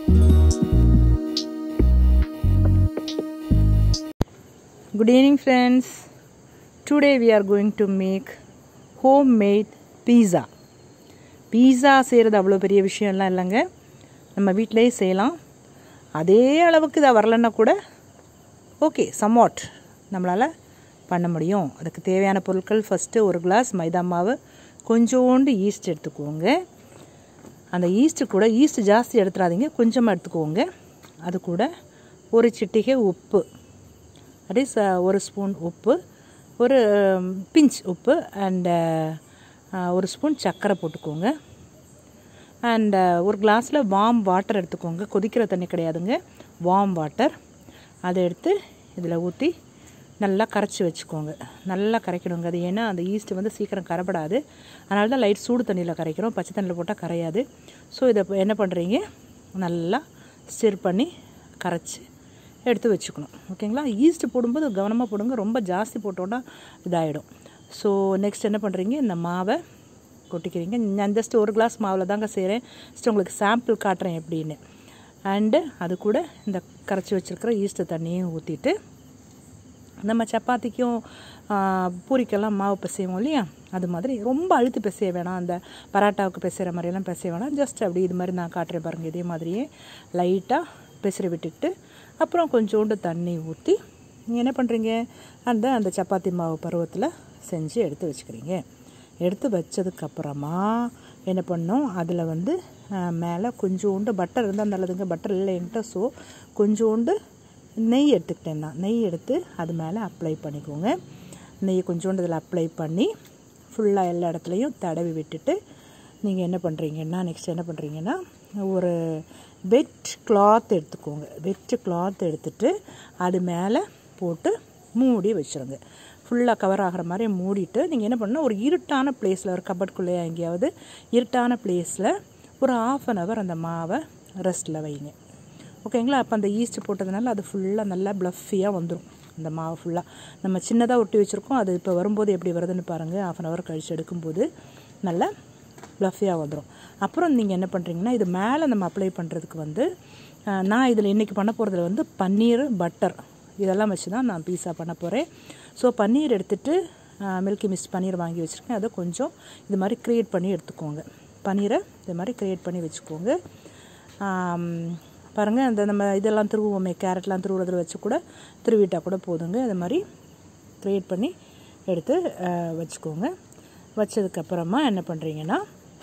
Good evening, friends. Today we are going to make homemade pizza. பீஸா செய்கிறது அவ்வளோ பெரிய விஷயம்லாம் இல்லைங்க நம்ம வீட்டிலேயே செய்யலாம் அதே அளவுக்கு இதை வரலன்னா கூட ஓகே சம்வாட் நம்மளால் பண்ண முடியும் அதுக்கு தேவையான பொருட்கள் ஃபஸ்ட்டு ஒரு கிளாஸ் மைதா மாவு கொஞ்சோண்டு ஈஸ்ட் எடுத்துக்கோங்க அந்த ஈஸ்ட்டு கூட ஈஸ்ட் ஜாஸ்தி எடுத்துடாதீங்க கொஞ்சமாக எடுத்துக்கோங்க அது கூட ஒரு சிட்டிகை உப்பு அதே ச ஒரு ஸ்பூன் உப்பு ஒரு பிஞ்ச் உப்பு அண்டு ஒரு ஸ்பூன் சர்க்கரை போட்டுக்கோங்க அண்ட் ஒரு கிளாஸில் வார்ம் வாட்டர் எடுத்துக்கோங்க கொதிக்கிற தண்ணி கிடையாதுங்க வார்ம் வாட்டர் அதை எடுத்து இதில் ஊற்றி நல்லா கரைச்சி வச்சுக்கோங்க நல்லா கரைக்கணுங்க அது ஏன்னா அந்த ஈஸ்ட்டு வந்து சீக்கிரம் கரைப்படாது அதனால தான் லைட் சூடு தண்ணியில் கரைக்கிறோம் பச்சை தண்ணியில் போட்டால் கரையாது ஸோ இதை என்ன பண்ணுறீங்க நல்லா ஸ்டிர் பண்ணி கரைச்சி எடுத்து வச்சுக்கணும் ஓகேங்களா ஈஸ்ட் போடும்போது கவனமாக போடுங்க ரொம்ப ஜாஸ்தி போட்டோன்னா இதாகிடும் ஸோ நெக்ஸ்ட் என்ன பண்ணுறீங்க இந்த மாவை கொட்டிக்கிறீங்க நான் ஜஸ்ட் ஒரு கிளாஸ் மாவில் தாங்க செய்கிறேன் ஜஸ்ட் உங்களுக்கு சாம்பிள் காட்டுறேன் எப்படின்னு அண்டு அது கூட இந்த கரைச்சி வச்சுருக்கிற ஈஸ்ட்டு தண்ணியும் ஊற்றிட்டு நம்ம சப்பாத்திக்கும் பூரிக்கெல்லாம் மாவு பிசைவோம் இல்லையா அது மாதிரி ரொம்ப அழுத்து பிசைய வேணாம் அந்த பராட்டாவுக்கு பிசைகிற மாதிரியெல்லாம் பிசைய வேணாம் ஜஸ்ட் அப்படி இது மாதிரி நான் காட்டுறேன் பாருங்கள் இதே மாதிரியே லைட்டாக பிசிறி விட்டுட்டு அப்புறம் கொஞ்சோண்டு தண்ணி ஊற்றி நீங்கள் என்ன பண்ணுறீங்க அந்த அந்த சப்பாத்தி மாவு பருவத்தில் செஞ்சு எடுத்து வச்சுக்கிறீங்க எடுத்து வச்சதுக்கப்புறமா என்ன பண்ணோம் அதில் வந்து மேலே கொஞ்சோண்டு பட்டர் இருந்தால் நல்லதுங்க பட்டர் இல்லை என்கிட்ட ஸோ கொஞ்சோண்டு நெய் எடுத்துக்கிட்டேன் நான் நெய் எடுத்து அது மேலே அப்ளை பண்ணிக்கோங்க நெய் கொஞ்சோண்டு இதில் அப்ளை பண்ணி ஃபுல்லாக எல்லா இடத்துலையும் தடவி விட்டுட்டு நீங்கள் என்ன பண்ணுறீங்கன்னா நெக்ஸ்ட் என்ன பண்ணுறீங்கன்னா ஒரு வெட் கிளாத் எடுத்துக்கோங்க வெட் கிளாத் எடுத்துட்டு அது மேலே போட்டு மூடி வச்சுருங்க ஃபுல்லாக கவர் ஆகிற மாதிரி மூடிட்டு நீங்கள் என்ன பண்ணணும் ஒரு இருட்டான பிளேஸில் ஒரு கபட்குள்ளேயே எங்கேயாவது இருட்டான பிளேஸில் ஒரு ஆஃப் அன் ஹவர் அந்த மாவை ரெஸ்ட்டில் வைங்க ஓகேங்களா அப்போ அந்த ஈஸ்ட் போட்டதுனால அது ஃபுல்லாக நல்லா ப்ளஃபியாக வந்துடும் அந்த மாவு ஃபுல்லாக நம்ம சின்னதாக ஒட்டி வச்சுருக்கோம் அது இப்போ வரும்போது எப்படி வருதுன்னு பாருங்கள் ஆஃப் அன் ஹவர் கழித்து எடுக்கும்போது நல்லா ப்ளஃபியாக வந்துடும் அப்புறம் நீங்கள் என்ன பண்ணுறீங்கன்னா இது மேலே நம்ம அப்ளை பண்ணுறதுக்கு வந்து நான் இதில் இன்றைக்கி பண்ண போகிறதுல வந்து பன்னீர் பட்டர் இதெல்லாம் வச்சு தான் நான் பீஸா பண்ண போகிறேன் ஸோ பன்னீர் எடுத்துகிட்டு மில்கி மிஸ்ட் பன்னீர் வாங்கி வச்சுருக்கேன் அதை கொஞ்சம் இது மாதிரி க்ரியேட் பண்ணி எடுத்துக்கோங்க பன்னீரை இது மாதிரி க்ரியேட் பண்ணி வச்சுக்கோங்க பாருங்கள் அந்த நம்ம இதெல்லாம் திருவுவோமே கேரட்லாம் திருவுறதில் வச்சு கூட திருவிட்டால் கூட போதுங்க அது மாதிரி க்ரியேட் பண்ணி எடுத்து வச்சுக்கோங்க வச்சதுக்கப்புறமா என்ன பண்ணுறீங்கன்னா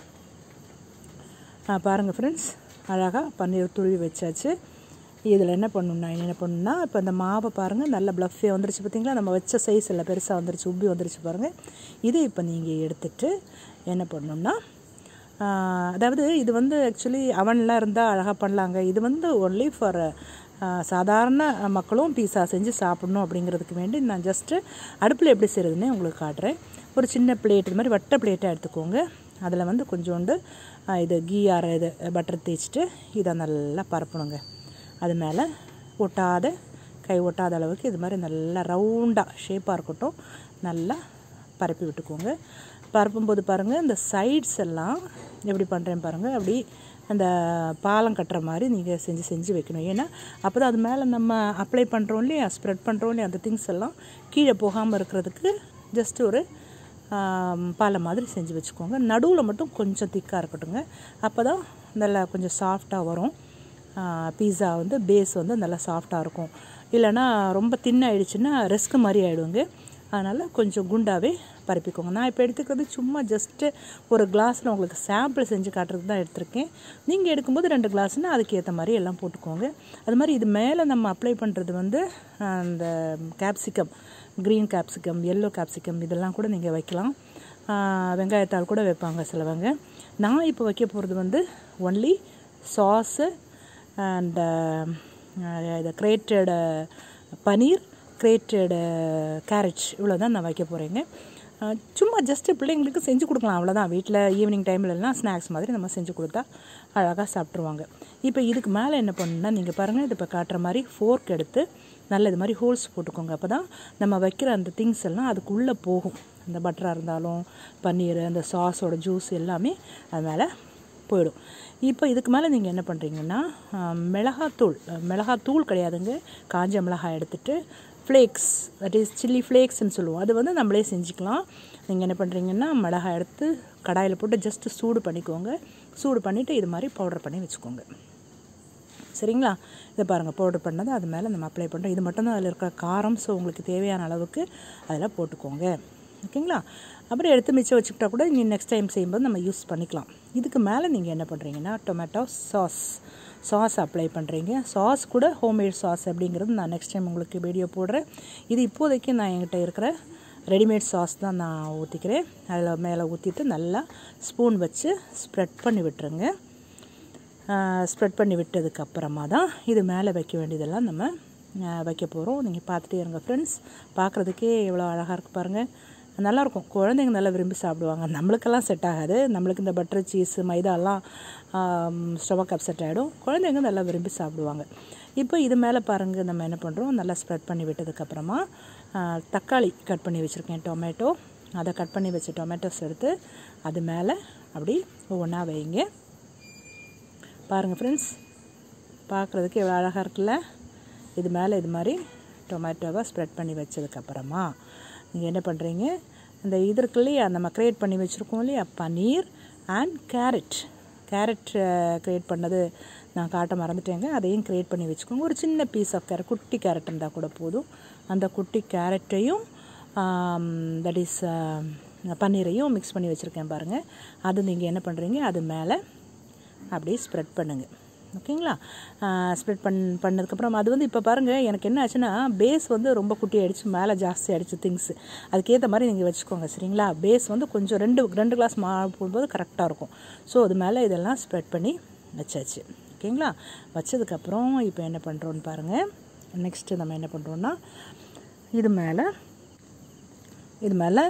பாருங்கள் ஃப்ரெண்ட்ஸ் அழகாக பன்னீர் துருவி வச்சாச்சு இதில் என்ன பண்ணணும்னா என்ன பண்ணணும்னா இப்போ இந்த மாவை பாருங்கள் நல்ல ப்ளஃபியாக வந்துருச்சு பார்த்தீங்களா நம்ம வச்ச சைஸ் இல்லை பெருசாக வந்துருச்சு உப்பி வந்துருச்சு பாருங்கள் இதை இப்போ நீங்கள் எடுத்துட்டு என்ன பண்ணணும்னா அதாவது இது வந்து ஆக்சுவலி அவன்லாம் இருந்தால் அழகாக பண்ணலாங்க இது வந்து ஒன்லி ஃபார் சாதாரண மக்களும் பீஸா செஞ்சு சாப்பிட்ணும் அப்படிங்கிறதுக்கு வேண்டி நான் ஜஸ்ட்டு அடுப்பில் எப்படி செய்கிறதுனே உங்களுக்கு காட்டுறேன் ஒரு சின்ன பிளேட் இது மாதிரி வட்ட பிளேட்டாக எடுத்துக்கோங்க அதில் வந்து கொஞ்சோண்டு இது கீ ஆற இது பட்டர் தேய்ச்சிட்டு இதை நல்லா பரப்பணுங்க அது மேலே ஒட்டாத கை ஒட்டாத அளவுக்கு இது மாதிரி நல்லா ரவுண்டாக ஷேப்பாக இருக்கட்டும் நல்லா பரப்பி விட்டுக்கோங்க பரப்பும்போது பாருங்கள் இந்த சைட்ஸ் எல்லாம் எப்படி பண்ணுறேன் பாருங்கள் அப்படி அந்த பாலம் கட்டுற மாதிரி நீங்கள் செஞ்சு செஞ்சு வைக்கணும் ஏன்னா அப்போ தான் அது மேலே நம்ம அப்ளை பண்ணுறோம் இல்லையா ஸ்ப்ரெட் பண்ணுறோம் இல்லையா அந்த திங்ஸ் எல்லாம் கீழே போகாமல் இருக்கிறதுக்கு ஜஸ்ட் ஒரு பாலம் மாதிரி செஞ்சு வச்சுக்கோங்க நடுவில் மட்டும் கொஞ்சம் திக்காக இருக்கட்டுங்க அப்போ தான் நல்லா கொஞ்சம் சாஃப்டாக வரும் பீஸா வந்து பேஸ் வந்து நல்லா சாஃப்டாக இருக்கும் இல்லைனா ரொம்ப தின்னாயிடுச்சுன்னா ரிஸ்க் மாதிரி ஆகிடுங்க அதனால் கொஞ்சம் குண்டாகவே பரப்பிக்கோங்க நான் இப்போ எடுத்துக்கிறது சும்மா ஜஸ்ட்டு ஒரு கிளாஸில் உங்களுக்கு சாம்பிள் செஞ்சு காட்டுறதுக்கு தான் எடுத்திருக்கேன் நீங்கள் எடுக்கும்போது ரெண்டு கிளாஸ்னால் அதுக்கு ஏற்ற மாதிரி எல்லாம் போட்டுக்கோங்க அது மாதிரி இது மேலே நம்ம அப்ளை பண்ணுறது வந்து அந்த capsicum green capsicum yellow capsicum இதெல்லாம் கூட நீங்கள் வைக்கலாம் வெங்காயத்தால் கூட வைப்பாங்க சிலவங்க நான் இப்போ வைக்க போகிறது வந்து ஒன்லி சாஸு அண்ட் இது கிரேட்டட் பனீர் கிரேட்டட் கேரட் இவ்வளோ தான் நான் வைக்க போகிறேங்க சும்மா ஜஸ்ட்டு பிள்ளைங்களுக்கு செஞ்சு கொடுக்கலாம் அவ்வளோதான் வீட்டில் ஈவினிங் டைம்லலாம் ஸ்நாக்ஸ் மாதிரி நம்ம செஞ்சு கொடுத்தா அழகாக சாப்பிட்ருவாங்க இப்போ இதுக்கு மேலே என்ன பண்ணணும்னா நீங்கள் பாருங்கள் இது இப்போ காட்டுற மாதிரி ஃபோர்க் எடுத்து நல்ல இது மாதிரி ஹோல்ஸ் போட்டுக்கோங்க அப்போ தான் நம்ம வைக்கிற அந்த திங்ஸ் எல்லாம் அதுக்குள்ளே போகும் அந்த பட்டராக இருந்தாலும் பன்னீர் அந்த சாஸோட ஜூஸ் எல்லாமே அது மேலே போயிடும் இப்போ இதுக்கு மேலே நீங்கள் என்ன பண்ணுறீங்கன்னா மிளகாத்தூள் மிளகாத்தூள் கிடையாதுங்க காஞ்ச மிளகாய் எடுத்துட்டு ஃப்ளேக்ஸ் தட் இஸ் சில்லி ஃப்ளேக்ஸ்னு சொல்லுவோம் அது வந்து நம்மளே செஞ்சுக்கலாம் நீங்கள் என்ன பண்ணுறீங்கன்னா மிளகாய் எடுத்து கடாயில் போட்டு ஜஸ்ட்டு சூடு பண்ணிக்கோங்க சூடு பண்ணிவிட்டு இது மாதிரி பவுடர் பண்ணி வச்சுக்கோங்க சரிங்களா இதை பாருங்கள் பவுடர் பண்ணது அது மேலே நம்ம அப்ளை பண்ணுறோம் இது மட்டும்தான் அதில் இருக்கிற காரம் ஸோ உங்களுக்கு தேவையான அளவுக்கு அதில் போட்டுக்கோங்க ஓகேங்களா அப்புறம் எடுத்து மிச்சம் வச்சுக்கிட்டா கூட நீங்கள் நெக்ஸ்ட் டைம் செய்யும்போது நம்ம யூஸ் பண்ணிக்கலாம் இதுக்கு மேலே நீங்கள் என்ன பண்ணுறீங்கன்னா டொமேட்டோ சாஸ் சாஸ் அப்ளை பண்ணுறீங்க சாஸ் கூட ஹோம்மேட் சாஸ் அப்படிங்கிறது நான் நெக்ஸ்ட் டைம் உங்களுக்கு வீடியோ போடுறேன் இது இப்போதைக்கு நான் என்கிட்ட இருக்கிற ரெடிமேட் சாஸ் தான் நான் ஊற்றிக்கிறேன் அதில் மேலே ஊற்றிட்டு நல்லா ஸ்பூன் வச்சு ஸ்ப்ரெட் பண்ணி விட்டுருங்க ஸ்ப்ரெட் பண்ணி விட்டதுக்கு அப்புறமா தான் இது மேலே வைக்க வேண்டியதெல்லாம் நம்ம வைக்க போகிறோம் நீங்கள் பார்த்துட்டே இருங்க ஃப்ரெண்ட்ஸ் பார்க்குறதுக்கே எவ்வளோ அழகாக இருக்குது பாருங்கள் நல்லாயிருக்கும் குழந்தைங்க நல்லா விரும்பி சாப்பிடுவாங்க நம்மளுக்கெல்லாம் செட் ஆகாது நம்மளுக்கு இந்த பட்டர் சீஸ் மைதாலாம் ஸ்டொமக் அப்செட் ஆகிடும் குழந்தைங்க நல்லா விரும்பி சாப்பிடுவாங்க இப்போ இது மேலே பாருங்கள் நம்ம என்ன பண்ணுறோம் நல்லா ஸ்ப்ரெட் பண்ணி விட்டதுக்கப்புறமா தக்காளி கட் பண்ணி வச்சுருக்கேன் டொமேட்டோ அதை கட் பண்ணி வச்ச டொமேட்டோஸ் எடுத்து அது மேலே அப்படி ஒவ்வொன்றா வைங்க பாருங்கள் ஃப்ரெண்ட்ஸ் பார்க்குறதுக்கு எவ்வளோ அழகாக இருக்குல்ல இது மேலே இது மாதிரி டொமேட்டோவை ஸ்ப்ரெட் பண்ணி வச்சதுக்கப்புறமா நீங்கள் என்ன பண்ணுறீங்க இந்த இது இருக்கு இல்லையா நம்ம க்ரியேட் பண்ணி வச்சுருக்கோம் இல்லையா paneer and carrot carrot create பண்ணது நான் காட்ட மறந்துட்டேங்க அதையும் க்ரியேட் பண்ணி வச்சுக்கோங்க ஒரு சின்ன பீஸ் ஆஃப் கேரட் குட்டி கேரட் இருந்தால் கூட போதும் அந்த குட்டி கேரட்டையும் தட் இஸ் பன்னீரையும் மிக்ஸ் பண்ணி வச்சுருக்கேன் பாருங்கள் அது நீங்கள் என்ன பண்ணுறீங்க அது மேலே அப்படியே ஸ்ப்ரெட் பண்ணுங்கள் ஓகேங்களா ஸ்ப்ரெட் பண் பண்ணதுக்கப்புறம் அது வந்து இப்போ பாருங்கள் எனக்கு என்ன ஆச்சுன்னா பேஸ் வந்து ரொம்ப குட்டி ஆகிடுச்சு மேலே ஜாஸ்தி ஆகிடுச்சு திங்ஸு அதுக்கேற்ற மாதிரி நீங்கள் வச்சுக்கோங்க சரிங்களா பேஸ் வந்து கொஞ்சம் ரெண்டு ரெண்டு கிளாஸ் மாவு போடும்போது கரெக்டாக இருக்கும் ஸோ அது மேலே இதெல்லாம் ஸ்ப்ரெட் பண்ணி வச்சாச்சு ஓகேங்களா வச்சதுக்கப்புறம் இப்போ என்ன பண்ணுறோன்னு பாருங்கள் நெக்ஸ்ட்டு நம்ம என்ன பண்ணுறோன்னா இது மேலே இது மேலே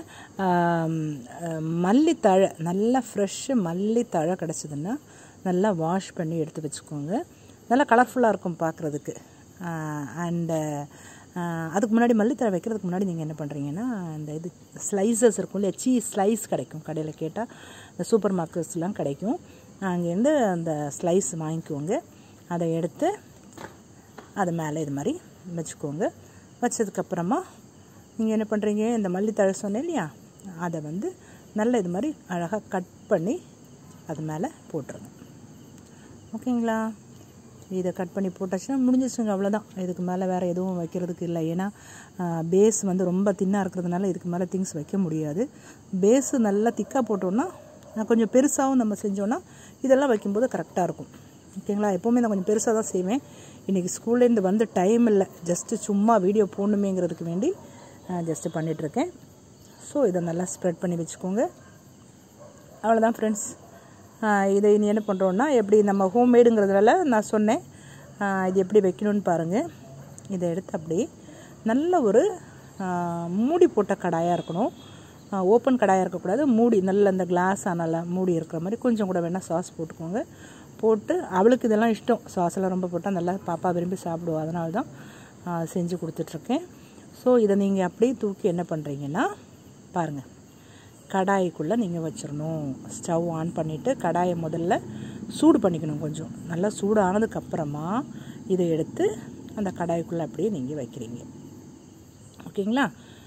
மல்லித்தழை நல்லா ஃப்ரெஷ்ஷு மல்லித்தழை கிடச்சிதுன்னா நல்லா வாஷ் பண்ணி எடுத்து வச்சுக்கோங்க நல்லா கலர்ஃபுல்லாக இருக்கும் பார்க்குறதுக்கு அண்டு அதுக்கு முன்னாடி மல்லித்தழை வைக்கிறதுக்கு முன்னாடி நீங்கள் என்ன பண்ணுறீங்கன்னா இந்த இது ஸ்லைசஸ் இருக்கும் இல்லையா சீஸ் ஸ்லைஸ் கிடைக்கும் கடையில் கேட்டால் இந்த சூப்பர் மார்க்கெட்ஸ்லாம் கிடைக்கும் அங்கேருந்து அந்த ஸ்லைஸ் வாங்கிக்கோங்க அதை எடுத்து அது மேலே இது மாதிரி வச்சுக்கோங்க வச்சதுக்கப்புறமா நீங்கள் என்ன பண்ணுறீங்க இந்த மல்லித்தழை சொன்னேன் இல்லையா அதை வந்து நல்ல இது மாதிரி அழகாக கட் பண்ணி அது மேலே போட்டுருங்க ஓகேங்களா இதை கட் பண்ணி போட்டாச்சுன்னா முடிஞ்சிச்சுங்க அவ்வளோதான் இதுக்கு மேலே வேறு எதுவும் வைக்கிறதுக்கு இல்லை ஏன்னா பேஸ் வந்து ரொம்ப தின்னாக இருக்கிறதுனால இதுக்கு மேலே திங்ஸ் வைக்க முடியாது பேஸு நல்லா திக்காக போட்டோன்னா கொஞ்சம் பெருசாகவும் நம்ம செஞ்சோன்னா இதெல்லாம் வைக்கும்போது கரெக்டாக இருக்கும் ஓகேங்களா எப்போவுமே நான் கொஞ்சம் பெருசாக தான் செய்வேன் இன்றைக்கி ஸ்கூல்லேருந்து வந்து டைம் இல்லை ஜஸ்ட்டு சும்மா வீடியோ போடணுமேங்கிறதுக்கு வேண்டி ஜஸ்ட்டு பண்ணிகிட்ருக்கேன் ஸோ இதை நல்லா ஸ்ப்ரெட் பண்ணி வச்சுக்கோங்க அவ்வளோதான் ஃப்ரெண்ட்ஸ் இதை இனி என்ன பண்ணுறோன்னா எப்படி நம்ம ஹோம்மேடுங்கிறதுனால நான் சொன்னேன் இது எப்படி வைக்கணும்னு பாருங்கள் இதை எடுத்து அப்படியே நல்ல ஒரு மூடி போட்ட கடாயாக இருக்கணும் ஓப்பன் கடாயாக இருக்கக்கூடாது மூடி நல்ல அந்த கிளாஸ் ஆனால மூடி இருக்கிற மாதிரி கொஞ்சம் கூட வேணால் சாஸ் போட்டுக்கோங்க போட்டு அவளுக்கு இதெல்லாம் இஷ்டம் சாஸெல்லாம் ரொம்ப போட்டால் நல்லா பாப்பா விரும்பி சாப்பிடுவோம் அதனால தான் செஞ்சு கொடுத்துட்ருக்கேன் ஸோ இதை நீங்கள் அப்படியே தூக்கி என்ன பண்ணுறீங்கன்னா பாருங்கள் கடாய்க்குள்ளே நீங்கள் வச்சிடணும் ஸ்டவ் ஆன் பண்ணிவிட்டு கடாயை முதல்ல சூடு பண்ணிக்கணும் கொஞ்சம் நல்லா சூடு ஆனதுக்கப்புறமா இதை எடுத்து அந்த கடாய்க்குள்ளே அப்படியே நீங்கள் வைக்கிறீங்க ஓகேங்களா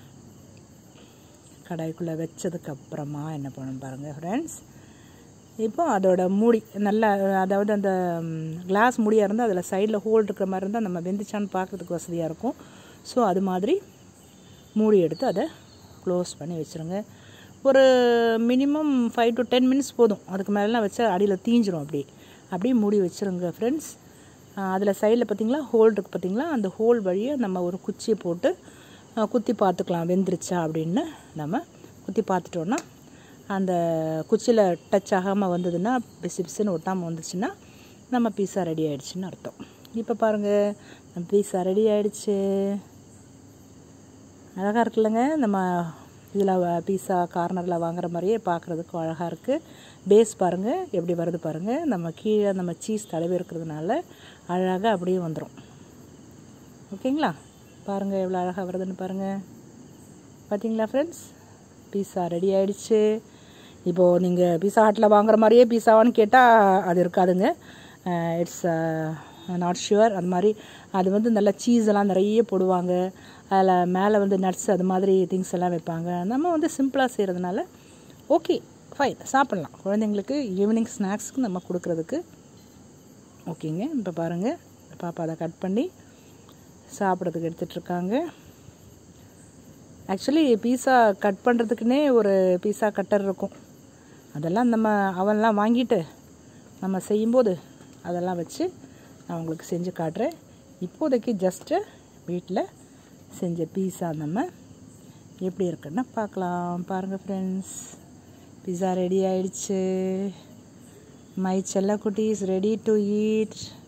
கடாய்க்குள்ளே வச்சதுக்கப்புறமா என்ன பண்ணணும் பாருங்கள் ஃப்ரெண்ட்ஸ் இப்போ அதோட மூடி நல்லா அதாவது அந்த கிளாஸ் மூடியாக இருந்தால் அதில் சைடில் ஹோல் இருக்கிற மாதிரி இருந்தால் நம்ம வெந்துச்சான்னு பார்க்குறதுக்கு வசதியாக இருக்கும் ஸோ அது மாதிரி மூடி எடுத்து அதை க்ளோஸ் பண்ணி வச்சுருங்க ஒரு minimum five to ten minutes போதும் அதுக்கு மேலாம் வச்சா அடியில் தீஞ்சிரும் அப்படி அப்படியே மூடி வச்சுருங்க ஃப்ரெண்ட்ஸ் அதில் சைடில் பார்த்திங்களா ஹோல் இருக்குது பார்த்திங்களா அந்த ஹோல் வழியை நம்ம ஒரு குச்சியை போட்டு குத்தி பார்த்துக்கலாம் வெந்துருச்சா அப்படின்னு நம்ம குத்தி பார்த்துட்டோன்னா அந்த குச்சியில் டச் ஆகாமல் வந்ததுன்னா பிசு பிசுன்னு ஒட்டாமல் வந்துச்சுன்னா நம்ம பீஸா ரெடி ஆகிடுச்சின்னு அர்த்தம் இப்போ பாருங்கள் நம்ம பீஸா ரெடி ஆகிடுச்சு அழகாக இருக்குல்லங்க நம்ம இதில் பீஸா கார்னரில் வாங்குற மாதிரியே பார்க்குறதுக்கும் அழகாக இருக்குது பேஸ் பாருங்கள் எப்படி வருது பாருங்கள் நம்ம கீழே நம்ம சீஸ் தடவி இருக்கிறதுனால அழகாக அப்படியே வந்துடும் ஓகேங்களா பாருங்கள் எவ்வளோ அழகாக வருதுன்னு பாருங்கள் பார்த்தீங்களா ஃப்ரெண்ட்ஸ் பீஸா ரெடி ஆகிடுச்சு இப்போது நீங்கள் பீஸா ஹட்டில் வாங்குற மாதிரியே பீஸாவான்னு கேட்டால் அது இருக்காதுங்க இட்ஸ் நாட் ஷுவர் அது மாதிரி அது வந்து நல்லா சீஸ் எல்லாம் நிறைய போடுவாங்க அதில் மேலே வந்து நட்ஸ் அது மாதிரி திங்ஸ் எல்லாம் வைப்பாங்க நம்ம வந்து சிம்பிளாக செய்கிறதுனால ஓகே ஃபைன் சாப்பிட்லாம் குழந்தைங்களுக்கு ஈவினிங் ஸ்நாக்ஸ்க்கு நம்ம கொடுக்குறதுக்கு ஓகேங்க இப்போ பாருங்கள் பாப்பா அதை கட் பண்ணி சாப்பிட்றதுக்கு எடுத்துகிட்ருக்காங்க ஆக்சுவலி பீஸா கட் பண்ணுறதுக்குன்னே ஒரு பீஸா கட்டர் இருக்கும் அதெல்லாம் நம்ம அவன்லாம் வாங்கிட்டு நம்ம செய்யும்போது அதெல்லாம் வச்சு நான் உங்களுக்கு செஞ்சு காட்டுறேன் இப்போதைக்கு ஜஸ்ட்டு வீட்டில் செஞ்ச பீஸா நம்ம எப்படி இருக்குன்னு பார்க்கலாம் பாருங்கள் ஃப்ரெண்ட்ஸ் பீஸா ரெடி ஆயிடுச்சு மை செல்ல குட்டி இஸ் ரெடி டு ஈட்